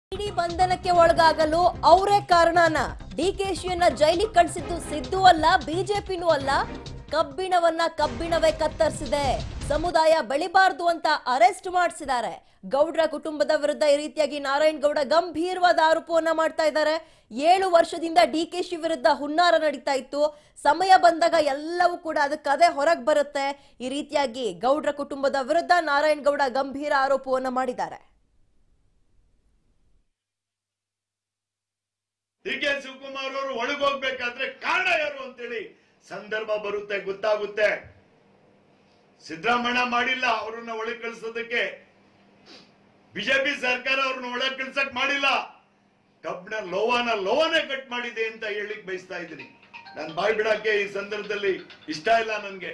ಇಡಿ ಬಂಧನಕ್ಕೆ ಒಳಗಾಗಲು ಅವರೇ ಕಾರಣನ ಡಿಕೆಶಿಯನ್ನ ಜೈಲಿಗೆ ಕಳಿಸಿದ್ದು ಸಿದ್ದು ಅಲ್ಲ ಬಿಜೆಪಿನೂ ಅಲ್ಲ ಕಬ್ಬಿಣವನ್ನ ಕಬ್ಬಿಣವೇ ಕತ್ತರಿಸಿದೆ ಸಮುದಾಯ ಬೆಳಿಬಾರ್ದು ಅಂತ ಅರೆಸ್ಟ್ ಮಾಡಿಸಿದ್ದಾರೆ ಗೌಡ್ರ ಕುಟುಂಬದ ವಿರುದ್ಧ ಈ ರೀತಿಯಾಗಿ ನಾರಾಯಣ್ ಗೌಡ ಗಂಭೀರವಾದ ಆರೋಪವನ್ನ ಮಾಡ್ತಾ ಇದ್ದಾರೆ ಏಳು ವರ್ಷದಿಂದ ಡಿಕೆಶಿ ವಿರುದ್ಧ ಹುನ್ನಾರ ನಡೀತಾ ಇತ್ತು ಸಮಯ ಬಂದಾಗ ಎಲ್ಲವೂ ಕೂಡ ಅದಕ್ಕೆ ಅದೇ ಹೊರಗೆ ಬರುತ್ತೆ ಈ ರೀತಿಯಾಗಿ ಗೌಡ್ರ ಕುಟುಂಬದ ವಿರುದ್ಧ ನಾರಾಯಣ್ ಗೌಡ ಗಂಭೀರ ಆರೋಪವನ್ನ ಮಾಡಿದ್ದಾರೆ ಡಿ ಕೆ ಶಿವಕುಮಾರ್ ಅವರು ಒಳಗೋಗ್ಬೇಕಾದ್ರೆ ಕಾರಣ ಯಾರು ಅಂತೇಳಿ ಸಂದರ್ಭ ಬರುತ್ತೆ ಗೊತ್ತಾಗುತ್ತೆ ಸಿದ್ದರಾಮಯ್ಯ ಮಾಡಿಲ್ಲ ಅವ್ರನ್ನ ಒಳಗ್ ಕಳಿಸೋದಕ್ಕೆ ಬಿಜೆಪಿ ಸರ್ಕಾರ ಅವ್ರನ್ನ ಒಳಗ್ ಕಳ್ಸಕ್ ಮಾಡಿಲ್ಲ ಕಬ್ಬಿಣ ಲೋವಾನ ಲೋವಾನೇ ಕಟ್ ಮಾಡಿದೆ ಅಂತ ಹೇಳಿಕ್ ಬಯಸ್ತಾ ಇದ್ದೀನಿ ನಾನು ಬಾಯ್ ಬಿಡಕ್ಕೆ ಈ ಸಂದರ್ಭದಲ್ಲಿ ಇಷ್ಟ ಇಲ್ಲ ನನ್ಗೆ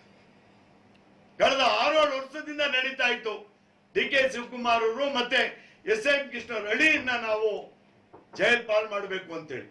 ಕಳೆದ ಆರೇಳು ವರ್ಷದಿಂದ ನಡೀತಾ ಇತ್ತು ಡಿ ಕೆ ಶಿವಕುಮಾರ್ ಅವರು ಮತ್ತೆ ಎಸ್ ಎಂ ಕೃಷ್ಣ ಅಳಿಯನ್ನ ನಾವು ಜೈಲ್ ಪಾಲ್ ಮಾಡಬೇಕು ಅಂತೇಳಿ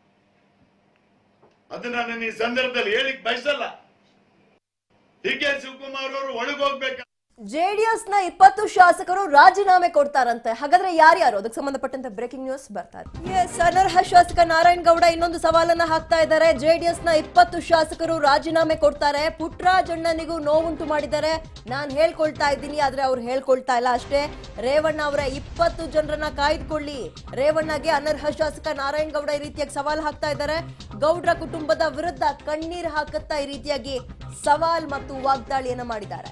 ಅದನ್ನ ನಾನು ಈ ಸಂದರ್ಭದಲ್ಲಿ ಹೇಳಿಕ್ ಬಯಸಲ್ಲ ಡಿ ಕೆ ಶಿವಕುಮಾರ್ ಅವರು ಒಳಗೋಗ್ಬೇಕು ಜೆಡಿಎಸ್ ನ ಇಪ್ಪತ್ತು ಶಾಸಕರು ರಾಜೀನಾಮೆ ಕೊಡ್ತಾರಂತೆ ಹಾಗಾದ್ರೆ ಯಾರ್ಯಾರು ಅದಕ್ಕೆ ಸಂಬಂಧಪಟ್ಟಂತೆ ಬ್ರೇಕಿಂಗ್ ನ್ಯೂಸ್ ಬರ್ತಾರೆ ಎಸ್ ಅನರ್ಹ ಶಾಸಕ ನಾರಾಯಣ್ ಗೌಡ ಇನ್ನೊಂದು ಸವಾಲನ್ನ ಹಾಕ್ತಾ ಇದ್ದಾರೆ ಜೆಡಿಎಸ್ ನ ಇಪ್ಪತ್ತು ಶಾಸಕರು ರಾಜೀನಾಮೆ ಕೊಡ್ತಾರೆ ಪುಟ್ರಾಜ್ ಅಣ್ಣನಿಗೂ ನೋವುಂಟು ಮಾಡಿದ್ದಾರೆ ನಾನ್ ಹೇಳ್ಕೊಳ್ತಾ ಇದ್ದೀನಿ ಆದ್ರೆ ಅವ್ರು ಹೇಳ್ಕೊಳ್ತಾ ಇಲ್ಲ ಅಷ್ಟೇ ರೇವಣ್ಣ ಅವರ ಇಪ್ಪತ್ತು ಜನರನ್ನ ಕಾಯ್ದುಕೊಳ್ಳಿ ರೇವಣ್ಣಗೆ ಅನರ್ಹ ಶಾಸಕ ನಾರಾಯಣ್ ಗೌಡ ಈ ರೀತಿಯಾಗಿ ಸವಾಲ್ ಹಾಕ್ತಾ ಇದ್ದಾರೆ ಗೌಡ್ರ ಕುಟುಂಬದ ವಿರುದ್ಧ ಕಣ್ಣೀರ್ ಹಾಕುತ್ತಾ ಈ ರೀತಿಯಾಗಿ ಸವಾಲ್ ಮತ್ತು ವಾಗ್ದಾಳಿಯನ್ನ ಮಾಡಿದ್ದಾರೆ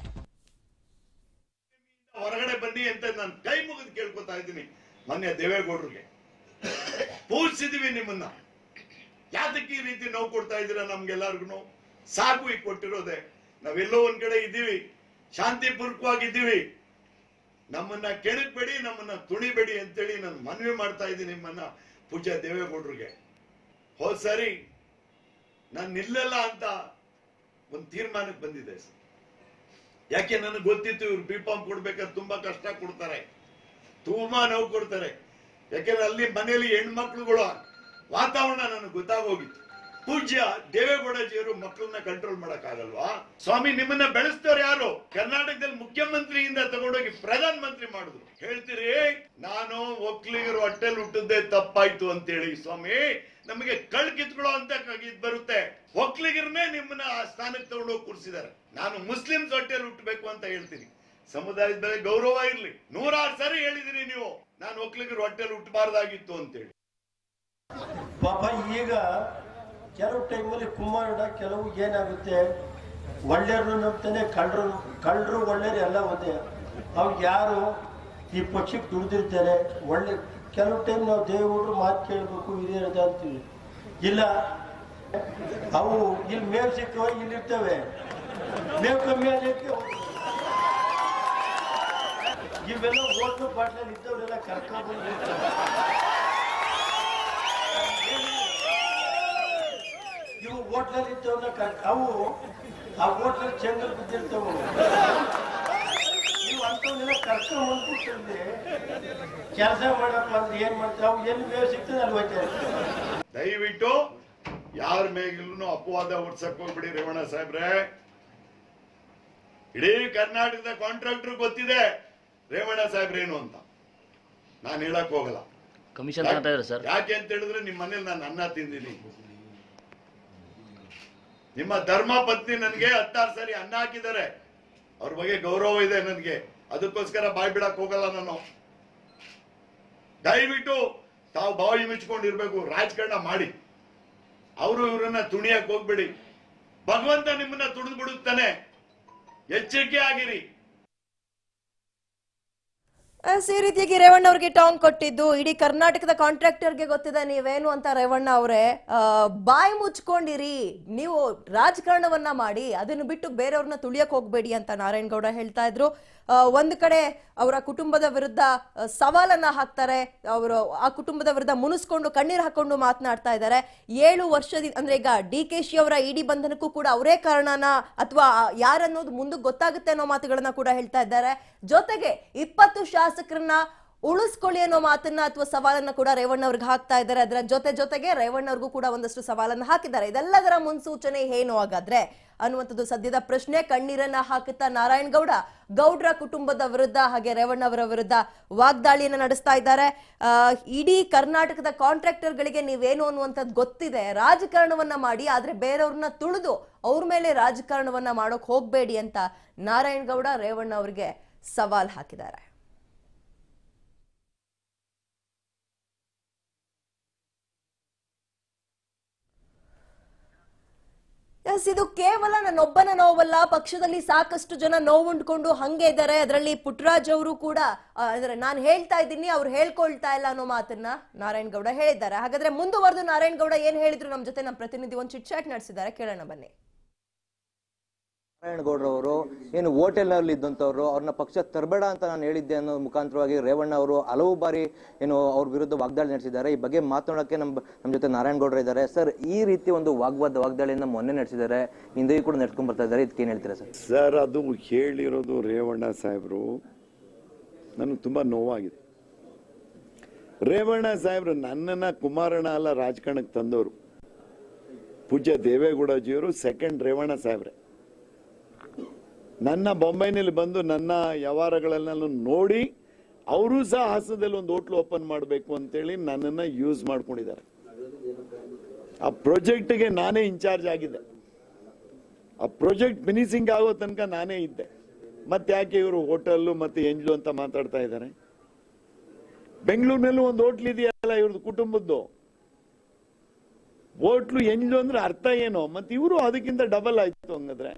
ಹೊರಗಡೆ ಬನ್ನಿ ಅಂತ ನಾನು ಕೈ ಮುಗಿದು ಕೇಳ್ಕೊತಾ ಇದ್ದೀನಿ ಮೊನ್ನೆ ದೇವೇಗೌಡರಿಗೆ ಪೂಜಿಸಿದೀವಿ ನಿಮ್ಮನ್ನ ಯಾತಕ್ಕೆ ಈ ರೀತಿ ನೋವು ಕೊಡ್ತಾ ಇದ್ದೀರಾ ನಮ್ಗೆಲ್ಲರಿಗೂ ಸಾಕು ಈಗ ಕೊಟ್ಟಿರೋದೆ ನಾವೆಲ್ಲೋ ಒಂದ್ ಕಡೆ ಇದ್ದೀವಿ ಶಾಂತಿಪೂರ್ವಕವಾಗಿದ್ದೀವಿ ನಮ್ಮನ್ನ ಕೆಣಕ್ಬೇಡಿ ನಮ್ಮನ್ನ ತುಣಿಬೇಡಿ ಅಂತೇಳಿ ನಾನು ಮನವಿ ಮಾಡ್ತಾ ಇದ್ದೀನಿ ನಿಮ್ಮನ್ನ ಪೂಜ್ಯ ದೇವೇಗೌಡರಿಗೆ ಹೋದ್ ಸರಿ ನಾನು ನಿಲ್ಲಲ್ಲ ಅಂತ ಒಂದು ತೀರ್ಮಾನಕ್ಕೆ ಬಂದಿದೆ ಸರ್ ಯಾಕೆ ನನಗೆ ಗೊತ್ತಿತ್ತು ಇವ್ರು ಬಿ ಪಾಮ್ ಕೊಡ್ಬೇಕಾದ್ರೆ ತುಂಬಾ ಕಷ್ಟ ಕೊಡ್ತಾರೆ ತುಂಬಾ ನೋವು ಕೊಡ್ತಾರೆ ಯಾಕೆಂದ್ರೆ ಅಲ್ಲಿ ಮನೆಯಲ್ಲಿ ಹೆಣ್ಮಕ್ಳುಗಳು ವಾತಾವರಣ ನನಗೆ ಗೊತ್ತಾಗೋಗಿತ್ತು ಪೂಜ್ಯ ದೇವೇಗೌಡಜಿಯವರು ಮಕ್ಕಳನ್ನ ಕಂಟ್ರೋಲ್ ಮಾಡಕ್ ಆಗಲ್ವಾ ಸ್ವಾಮಿ ನಿಮ್ಮನ್ನ ಬೆಳೆಸ್ತವ್ರು ಯಾರು ಕರ್ನಾಟಕದಲ್ಲಿ ಮುಖ್ಯಮಂತ್ರಿಯಿಂದ ತಗೊಂಡೋಗಿ ಪ್ರಧಾನ ಮಂತ್ರಿ ಮಾಡಿದ್ರು ಹೇಳ್ತೀರಿ ನಾನು ಒಕ್ಲಿಗರು ಹೊಟ್ಟೆಲ್ ಹುಟ್ಟದ್ದೇ ತಪ್ಪಾಯ್ತು ಅಂತೇಳಿ ಸ್ವಾಮಿ ನಮಗೆ ಕಳ್ ಕಿತ್ಕೊಳ್ಳೋ ಅಂತ ಇದ್ ಬರುತ್ತೆ ಒಕ್ಲಿಗರನ್ನೇ ನಿಮ್ಮನ್ನ ಆ ಸ್ಥಾನಕ್ಕೆ ತಗೊಂಡೋಗಿ ಕೂರಿಸಿದ್ದಾರೆ ನಾನು ಮುಸ್ಲಿಮ್ಸ್ ಹೊಟ್ಟೆಲ್ ಹುಟ್ಟಬೇಕು ಅಂತ ಹೇಳ್ತೀನಿ ಸಮುದಾಯದ ಮೇಲೆ ಗೌರವ ಇರ್ಲಿ ನೂರಾರು ಸರಿ ಹೇಳಿದಿರಿ ನೀವು ನಾನು ಒಕ್ಲಿಗರು ಹೊಟ್ಟೆಲ್ ಹುಟ್ಟಬಾರ್ದಾಗಿತ್ತು ಅಂತೇಳಿ ಪಾಪ ಈಗ ಕೆಲವು ಟೈಮಲ್ಲಿ ಕುಮಾರಡ ಕೆಲವು ಏನಾಗುತ್ತೆ ಒಳ್ಳೆಯವ್ರನ್ನು ನಂಬ್ತಾನೆ ಕಳ್ಳರು ಕಳ್ಳರು ಒಳ್ಳೆಯರು ಎಲ್ಲ ಒಂದೇ ಅವ್ರು ಯಾರು ಈ ಪಕ್ಷಕ್ಕೆ ದುಡ್ದಿರ್ತಾರೆ ಒಳ್ಳೆ ಕೆಲವು ಟೈಮ್ ನಾವು ದೇವಗೌಡರು ಮಾತು ಕೇಳಬೇಕು ಹಿರಿಯರದ ಅಂತೀವಿ ಇಲ್ಲ ಅವು ಇಲ್ಲಿ ಮೇವು ಸಿಕ್ಕವ ಇಲ್ಲಿರ್ತವೆ ಮೇವು ಕಮ್ಮಿ ಆಗಲಿಕ್ಕೆ ಇವೆಲ್ಲ ಓಟು ಬಾಟ್ಲಲ್ಲಿ ಇದ್ದವರೆಲ್ಲ ಕರ್ಕೊಂಡು ಇವು ಹೋಟ್ಲಲ್ಲಿ ಇದ್ದವನ್ನ ಕರ್ ಅವು ಆ ಹೋಟ್ಲಲ್ಲಿ ಚೆಂಗಲ್ ಬಿದ್ದಿರ್ತಾವು ನೀವು ಅಂಥವನ್ನೆಲ್ಲ ಕರ್ಕೊಂಡ್ ಬಂದ್ಬಿಟ್ಟಿರ್ಲಿ ಕೆಲಸ ಮಾಡಪ್ಪ ಅಂದ್ರೆ ಏನ್ ಮಾಡ್ತಾವ ಅವು ಎಲ್ಲಿ ಬೇರೆ ಸಿಗ್ತದೆ ಅಲ್ಲಿ ಹೋಯ್ತಾ ಇರ್ತವೆ ದಯವಿಟ್ಟು ಯಾರ ಮೇಲೂ ಅಪವಾದ ಹೊಡ್ಸಕ್ ಹೋಗ್ಬಿಡಿ ರೇವಣ್ಣ ಸಾಹೇಬ್ರೆ ಇಡೀ ಕರ್ನಾಟಕದ ಕಾಂಟ್ರಾಕ್ಟರ್ ಗೊತ್ತಿದೆ ರೇವಣ್ಣ ಸಾಹೇಬ್ರೇನು ಅಂತ ನಾನು ಹೇಳಕ್ ಹೋಗಲ್ಲ ಕಮಿಷನ್ ತಗೊಂತಾ ಇದ್ದಾರೆ ಸರ್ ಯಾಕೆ ಅಂತ ಹೇಳಿದ್ರೆ ನಿಮ್ಮ ಮನೇಲಿ ನಾನು ಅನ್ನ ತಿಂದಿನಿ ನಿಮ್ಮ ಧರ್ಮ ಪತ್ನಿ ನನಗೆ ಹತ್ತಾರು ಸರಿ ಅನ್ನ ಹಾಕಿದ್ದಾರೆ ಅವ್ರ ಬಗ್ಗೆ ಗೌರವ ಇದೆ ನನಗೆ ಅದಕ್ಕೋಸ್ಕರ ಬಾಯ್ ಬಿಡಕ್ ಹೋಗಲ್ಲ ನಾನು ದಯವಿಟ್ಟು ತಾವು ಬಾಯಿ ಮುಚ್ಕೊಂಡಿರ್ಬೇಕು ರಾಜಕಾರಣ ಮಾಡಿ ಅವರು ಇವರನ್ನ ತುಣಿಯಕ್ ಹೋಗ್ಬೇಡಿ ಭಗವಂತ ನಿಮ್ಮನ್ನ ತುಳಿದು ಬಿಡುತ್ತಾನೆ ಎಚ್ಚರಿಕೆ ಆಗಿರಿ ಎಸ್, ಈ ರೀತಿಯಾಗಿ ರೇವಣ್ಣ ಅವ್ರಿಗೆ ಟಾಂಗ್ ಕೊಟ್ಟಿದ್ದು ಇಡೀ ಕರ್ನಾಟಕದ ಕಾಂಟ್ರಾಕ್ಟರ್ಗೆ ಗೊತ್ತಿದೆ ನೀವೇನು ಅಂತ ರೇವಣ್ಣ ಅವರೇ ಬಾಯಿ ಮುಚ್ಕೊಂಡಿರಿ ನೀವು ರಾಜಕಾರಣವನ್ನ ಮಾಡಿ ಅದನ್ನು ಬಿಟ್ಟು ಬೇರೆಯವ್ರನ್ನ ತುಳಿಯಕ್ ಹೋಗ್ಬೇಡಿ ಅಂತ ನಾರಾಯಣ್ ಗೌಡ ಹೇಳ್ತಾ ಇದ್ರು ಆ, ಒಂದು ಕಡೆ ಅವರ ಕುಟುಂಬದ ವಿರುದ್ಧ ಆ, ಸವಾಲನ್ನ ಹಾಕ್ತಾರೆ ಅವರು ಆ ಕುಟುಂಬದ ವಿರುದ್ಧ ಮುನಿಸ್ಕೊಂಡು ಕಣ್ಣೀರ್ ಹಾಕೊಂಡು ಮಾತನಾಡ್ತಾ ಇದ್ದಾರೆ ಏಳು ವರ್ಷದಿಂದ ಅಂದ್ರೆ ಈಗ ಡಿ ಕೆ ಶಿ ಅವರ ಇಡಿ ಬಂಧನಕ್ಕೂ ಕೂಡ ಅವರೇ ಕಾರಣನ ಅಥವಾ ಯಾರನ್ನೋದು ಮುಂದಕ್ಕೆ ಗೊತ್ತಾಗುತ್ತೆ ಅನ್ನೋ ಮಾತುಗಳನ್ನ ಕೂಡ ಹೇಳ್ತಾ ಇದ್ದಾರೆ ಜೊತೆಗೆ ಇಪ್ಪತ್ತು ಶಾಸಕರನ್ನ ಉಳಿಸ್ಕೊಳ್ಳಿ ಅನ್ನೋ ಮಾತನ್ನ ಅಥವಾ ಸವಾಲನ್ನ ಕೂಡ ರೇವಣ್ಣ ಅವ್ರಿಗೆ ಹಾಕ್ತಾ ಇದ್ದಾರೆ ಅದರ ಜೊತೆ ಜೊತೆಗೆ ರೇವಣ್ಣ ಅವ್ರಿಗೂ ಕೂಡ ಒಂದಷ್ಟು ಸವಾಲನ್ನ ಹಾಕಿದ್ದಾರೆ ಇದೆಲ್ಲದರ ಮುನ್ಸೂಚನೆ ಏನು ಹಾಗಾದ್ರೆ ಅನ್ನುವಂಥದ್ದು ಸದ್ಯದ ಪ್ರಶ್ನೆ ಕಣ್ಣೀರನ್ನ ಹಾಕುತ್ತಾ ನಾರಾಯಣ್ ಗೌಡ ಗೌಡ್ರ ಕುಟುಂಬದ ವಿರುದ್ಧ ಹಾಗೆ ರೇವಣ್ಣ ಅವರ ವಿರುದ್ಧ ವಾಗ್ದಾಳಿಯನ್ನ ನಡೆಸ್ತಾ ಇದ್ದಾರೆ ಆ, ಇಡೀ ಕರ್ನಾಟಕದ ಕಾಂಟ್ರಾಕ್ಟರ್ಗಳಿಗೆ ನೀವೇನು ಅನ್ನುವಂಥದ್ದು ಗೊತ್ತಿದೆ ರಾಜಕಾರಣವನ್ನ ಮಾಡಿ ಆದ್ರೆ ಬೇರೆಯವ್ರನ್ನ ತುಳಿದು ಅವ್ರ ಮೇಲೆ ರಾಜಕಾರಣವನ್ನ ಮಾಡೋಕ್ ಹೋಗ್ಬೇಡಿ ಅಂತ ನಾರಾಯಣ್ ಗೌಡ ರೇವಣ್ಣ ಅವರಿಗೆ ಸವಾಲ್ ಹಾಕಿದ್ದಾರೆ ಎಸ್ ಇದು ಕೇವಲ ನನ್ನೊಬ್ಬನ ನೋವಲ್ಲ ಪಕ್ಷದಲ್ಲಿ ಸಾಕಷ್ಟು ಜನ ನೋವುಂಡ್ಕೊಂಡು ಹಂಗೆ ಇದ್ದಾರೆ ಅದರಲ್ಲಿ ಪುಟ್ಟರಾಜ್ ಅವರು ಕೂಡ ಆ, ಅಂದ್ರೆ ನಾನು ಹೇಳ್ತಾ ಇದ್ದೀನಿ ಅವ್ರು ಹೇಳ್ಕೊಳ್ತಾ ಇಲ್ಲ ಅನ್ನೋ ಮಾತನ್ನ ನಾರಾಯಣ್ ಗೌಡ ಹೇಳಿದ್ದಾರೆ ಹಾಗಾದ್ರೆ ಮುಂದುವರೆದು ನಾರಾಯಣ್ ಗೌಡ ಏನ್ ಹೇಳಿದ್ರು ನಮ್ಮ ಜೊತೆ ನಮ್ಮ ಪ್ರತಿನಿಧಿ ಒಂದು ಚಿಟ್ ಚಾಟ್ ನಡೆಸಿದ್ದಾರೆ ಕೇಳೋಣ ಬನ್ನಿ ನಾರಾಯಣಗೌಡರವರು ಏನು ಹೋಟೆಲ್ನಲ್ಲಿ ಇದ್ದಂಥವ್ರು ಅವ್ರನ್ನ ಪಕ್ಷ ತರಬೇಡ ಅಂತ ನಾನು ಹೇಳಿದ್ದೆ ಅನ್ನೋ ಮುಖಾಂತರವಾಗಿ ರೇವಣ್ಣ ಅವರು ಹಲವು ಬಾರಿ ಏನು ಅವ್ರ ವಿರುದ್ಧ ವಾಗ್ದಾಳಿ ನಡೆಸಿದ್ದಾರೆ ಈ ಬಗ್ಗೆ ಮಾತನಾಡೋಕ್ಕೆ ನಮ್ಮ ನಮ್ಮ ಜೊತೆ ನಾರಾಯಣಗೌಡರು ಇದ್ದಾರೆ ಸರ್ ಈ ರೀತಿ ಒಂದು ವಾಗ್ವಾದ ವಾಗ್ದಾಳಿಯನ್ನ ಮೊನ್ನೆ ನಡೆಸಿದ್ದಾರೆ ಹಿಂದೆ ಕೂಡ ನಡ್ಸ್ಕೊಂಡ್ ಬರ್ತಾ ಇದ್ದಾರೆ ಇದಕ್ಕೆ ಏನ್ ಹೇಳ್ತೀರಾ ಸರ್ ಸರ್ ಅದು ಹೇಳಿರೋದು ರೇವಣ್ಣ ಸಾಹೇಬರು ನನಗೆ ತುಂಬ ನೋವಾಗಿದೆ ರೇವಣ್ಣ ಸಾಹೇಬರು ನನ್ನನ್ನ ಕುಮಾರಣ್ಣ ಅಲ್ಲ ರಾಜಕಾರಣಕ್ಕೆ ತಂದವರು ಪೂಜ್ಯ ದೇವೇಗೌಡಜಿಯವರು ಸೆಕೆಂಡ್ ರೇವಣ್ಣ ಸಾಹೇಬ್ರೆ ನನ್ನ ಬೊಂಬೈನಲ್ಲಿ ಬಂದು ನನ್ನ ವ್ಯವಹಾರಗಳನ್ನೆಲ್ಲ ನೋಡಿ ಅವರು ಸಹ ಹಾಸನದಲ್ಲಿ ಒಂದು ಹೋಟ್ಲು ಓಪನ್ ಮಾಡಬೇಕು ಅಂತೇಳಿ ನನ್ನನ್ನು ಯೂಸ್ ಮಾಡ್ಕೊಂಡಿದ್ದಾರೆ ಆ ಪ್ರಾಜೆಕ್ಟ್ಗೆ ನಾನೇ ಇನ್ಚಾರ್ಜ್ ಆಗಿದ್ದೆ ಆ ಪ್ರಾಜೆಕ್ಟ್ ಫಿನಿಶಿಂಗ್ ಆಗೋ ತನಕ ನಾನೇ ಇದ್ದೆ ಮತ್ತೆ ಯಾಕೆ ಇವರು ಹೋಟೆಲ್ಲು ಮತ್ತೆ ಎಂಜ್ಲು ಅಂತ ಮಾತಾಡ್ತಾ ಇದ್ದಾರೆ ಬೆಂಗಳೂರಿನಲ್ಲೂ ಒಂದು ಹೋಟ್ಲ್ ಇದೆಯಲ್ಲ ಇವ್ರದ್ದು ಕುಟುಂಬದ್ದು ಹೋಟ್ಲು ಎಂಜ್ಲು ಅಂದ್ರೆ ಅರ್ಥ ಏನು ಮತ್ತೆ ಇವರು ಅದಕ್ಕಿಂತ ಡಬಲ್ ಆಯ್ತು ಹಂಗಾದ್ರೆ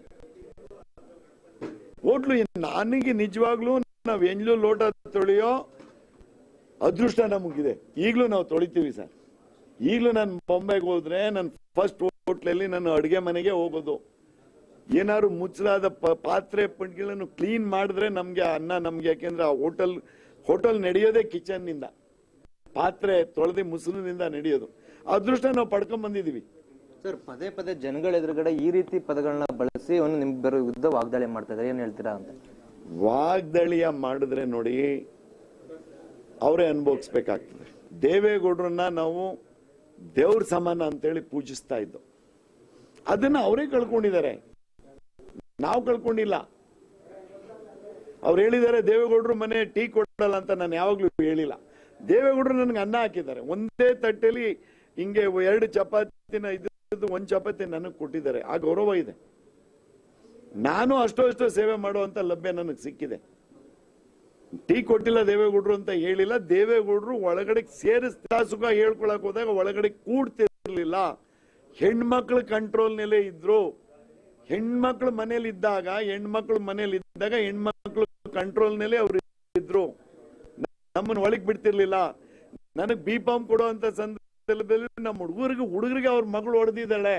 ಹೋಟ್ಲು ನನಗೆ ನಿಜವಾಗ್ಲೂ ನಾವು ಎಂಜ್ಲು ಲೋಟ ತೊಳೆಯೋ ಅದೃಷ್ಟ ನಮಗಿದೆ ಈಗಲೂ ನಾವು ತೊಳಿತೀವಿ ಸರ್ ಈಗಲೂ ನಾನು ಬೊಂಬೆಗೆ ಹೋದ್ರೆ ನಾನು ಫಸ್ಟ್ ಹೋಟ್ಲಲ್ಲಿ ನಾನು ಅಡುಗೆ ಮನೆಗೆ ಹೋಗೋದು ಏನಾದ್ರು ಮುಚ್ಚಲಾದ ಪ- ಪಾತ್ರೆ ಪಂಡ್ಗಳನ್ನು ಕ್ಲೀನ್ ಮಾಡಿದ್ರೆ ನಮ್ಗೆ ಅನ್ನ ನಮ್ಗೆ ಯಾಕೆಂದ್ರೆ ಆ ಹೋಟೆಲ್ ಹೋಟೆಲ್ ನಡೆಯೋದೇ ಕಿಚನ್ ನಿಂದ ಪಾತ್ರೆ ತೊಳೆದಿ ಮುಸುಲಿನಿಂದ ನಡೆಯೋದು ಅದೃಷ್ಟ ನಾವು ಪಡ್ಕೊಂಡ್ ಬಂದಿದೀವಿ ಸರ್ ಪದೇ ಪದೇ ಜನಗಳ ಎದುರುಗಡೆ ಈ ರೀತಿ ಪದಗಳನ್ನ ಬಳಸಿ ಒಂದು ನಿಮ್ ಬೇರೆ ವಿರುದ್ಧ ವಾಗ್ದಾಳಿ ಮಾಡ್ತಾ ಇದ್ದಾರೆ ಏನ್ ಹೇಳ್ತೀರಾ ಅಂತ ವಾಗ್ದಳಿಯ ಮಾಡಿದ್ರೆ ನೋಡಿ ಅವರೇ ಅನುಭವಿಸ್ಬೇಕಾಗ್ತದೆ ದೇವೇಗೌಡರನ್ನ ನಾವು ದೇವ್ರ ಸಮಾನ ಅಂತೇಳಿ ಪೂಜಿಸ್ತಾ ಇದ್ದು ಅದನ್ನ ಅವರೇ ಕಳ್ಕೊಂಡಿದ್ದಾರೆ ನಾವು ಕಳ್ಕೊಂಡಿಲ್ಲ ಅವ್ರು ಹೇಳಿದ್ದಾರೆ ದೇವೇಗೌಡರು ಮನೆ ಟೀ ಕೊಡಲ್ಲ ಅಂತ ನಾನು ಯಾವಾಗ್ಲೂ ಹೇಳಿಲ್ಲ ದೇವೇಗೌಡರು ನನಗೆ ಅನ್ನ ಹಾಕಿದ್ದಾರೆ ಒಂದೇ ತಟ್ಟೆಲಿ ಹಿಂಗೆ ಎರಡು ಚಪಾತಿನ ಇದ್ದು ಒಂದ್ ಚಪಾತಿ ನನಗೆ ಕೊಟ್ಟಿದ್ದಾರೆ ಆ ಗೌರವ ಇದೆ ನಾನು ಅಷ್ಟೋ ಅಷ್ಟೋ ಸೇವೆ ಮಾಡುವಂತ ಲಭ್ಯ ನನಗೆ ಸಿಕ್ಕಿದೆ ಟೀ ಕೊಟ್ಟಿಲ್ಲ ದೇವೇಗೌಡರು ಅಂತ ಹೇಳಿಲ್ಲ ದೇವೇಗೌಡರು ಒಳಗಡೆ ಸೇರಿಸ್ತಾ ಸುಖ ಹೇಳ್ಕೊಳಕ್ ಹೋದಾಗ ಒಳಗಡೆ ಕೂಡ್ತಿರ್ಲಿಲ್ಲ ಹೆಣ್ಮಕ್ಳ ಕಂಟ್ರೋಲ್ನಲ್ಲೇ ಇದ್ರು ಹೆಣ್ಮಕ್ಳು ಮನೇಲಿ ಇದ್ದಾಗ ಹೆಣ್ಮಕ್ಳು ಮನೇಲಿ ಇದ್ದಾಗ ಹೆಣ್ಮಕ್ಳು ಕಂಟ್ರೋಲ್ನಲ್ಲೇ ಅವ್ರು ಇದ್ರು ನಮ್ಮನ್ನ ಒಳಗ್ ಬಿಡ್ತಿರ್ಲಿಲ್ಲ ನನಗ್ ಬಿ ಪಾಮ್ ಕೊಡುವಂತ ಸಂದರ್ಭದಲ್ಲಿ ನಮ್ಮ ಹುಡುಗರಿಗೆ ಹುಡುಗರಿಗೆ ಅವ್ರ ಮಗಳು ಹೊಡೆದಿದ್ದಾಳೆ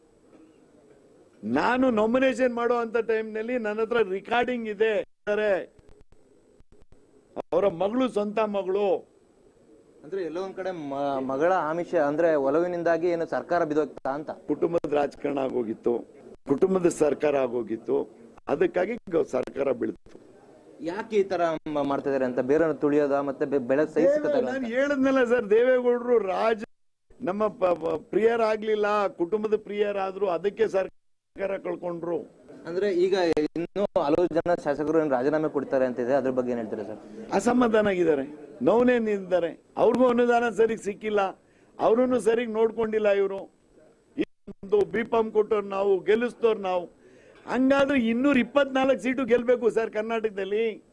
ನಾನು ನಾಮಿನೇಷನ್ ಮಾಡುವಂತ ಟೈಮ್ನಲ್ಲಿ ನನ್ನ ಹತ್ರ ರಿಕಾರ್ಡಿಂಗ್ ಇದೆ ಅವರ ಮಗಳು ಸ್ವಂತ ಮಗಳು ಅಂದ್ರೆ ಎಲ್ಲೋ ಒಂದ್ ಕಡೆ ಮ- ಮಗಳ ಆಮಿಷ ಅಂದ್ರೆ ಒಲವಿನಿಂದಾಗಿ ಏನು ಸರ್ಕಾರ ಬಿದೋಗ್ತಾ ಅಂತ ಕುಟುಂಬದ ರಾಜಕಾರಣ ಆಗೋಗಿತ್ತು ಕುಟುಂಬದ ಸರ್ಕಾರ ಆಗೋಗಿತ್ತು ಅದಕ್ಕಾಗಿ ಗ- ಸರ್ಕಾರ ಬೀಳ್ತು ಯಾಕೆ ಈ ತರ ಮ- ಮಾಡ್ತಾ ಇದಾರೆ ಅಂತ ಬೇರೆ ತುಳಿಯೋದ ಮತ್ತೆ ಬೆ- ಬೆಳೆ ಸಹಿಸಿಕತೆ ನಾನು ಹೇಳಿದ್ನಲ್ಲ ಸರ್ ದೇವೇಗೌಡರು ರಾಜ ನಮ್ಮ ಪ- ಪ- ಪ್ರಿಯರಾಗ್ಲಿಲ್ಲ ಕುಟುಂಬದ ಪ್ರಿಯರಾದ್ರು ಅದಕ್ಕೆ ಸರ್ಕಾರ ಕಳ್ಕೊಂಡ್ರು ಅಂದ್ರೆ ಈಗ ಇನ್ನು ಹಲವು ಜನ ಶಾಸಕರು ಏನು ರಾಜೀನಾಮೆ ಕೊಡ್ತಾರೆ ಅಂತ ಇದೆ ಅದ್ರ ಬಗ್ಗೆ ಏನ್ ಹೇಳ್ತೀರಾ ಸರ್ ಅಸಮಾಧಾನ ಆಗಿದ್ದಾರೆ ನೋವ್ನೇನಿದ್ದಾರೆ ಅವ್ರಿಗೂ ಅನುದಾನ ಸರಿಗ್ ಸಿಕ್ಕಿಲ್ಲ ಅವ್ರನ್ನು ಸರಿಗ್ ನೋಡ್ಕೊಂಡಿಲ್ಲ ಇವರು ಒಂದು ಬಿಪಾಮ್ ಕೊಟ್ಟವ್ರು ನಾವು ಗೆಲ್ಲಿಸ್ತವ್ರು ನಾವು ಹಂಗಾದ್ರೆ ಇನ್ನೂರ ಇಪ್ಪತ್ನಾಲ್ಕು ಸೀಟು ಗೆಲ್ಬೇಕು ಸರ್ ಕರ್ನಾಟಕದಲ್ಲಿ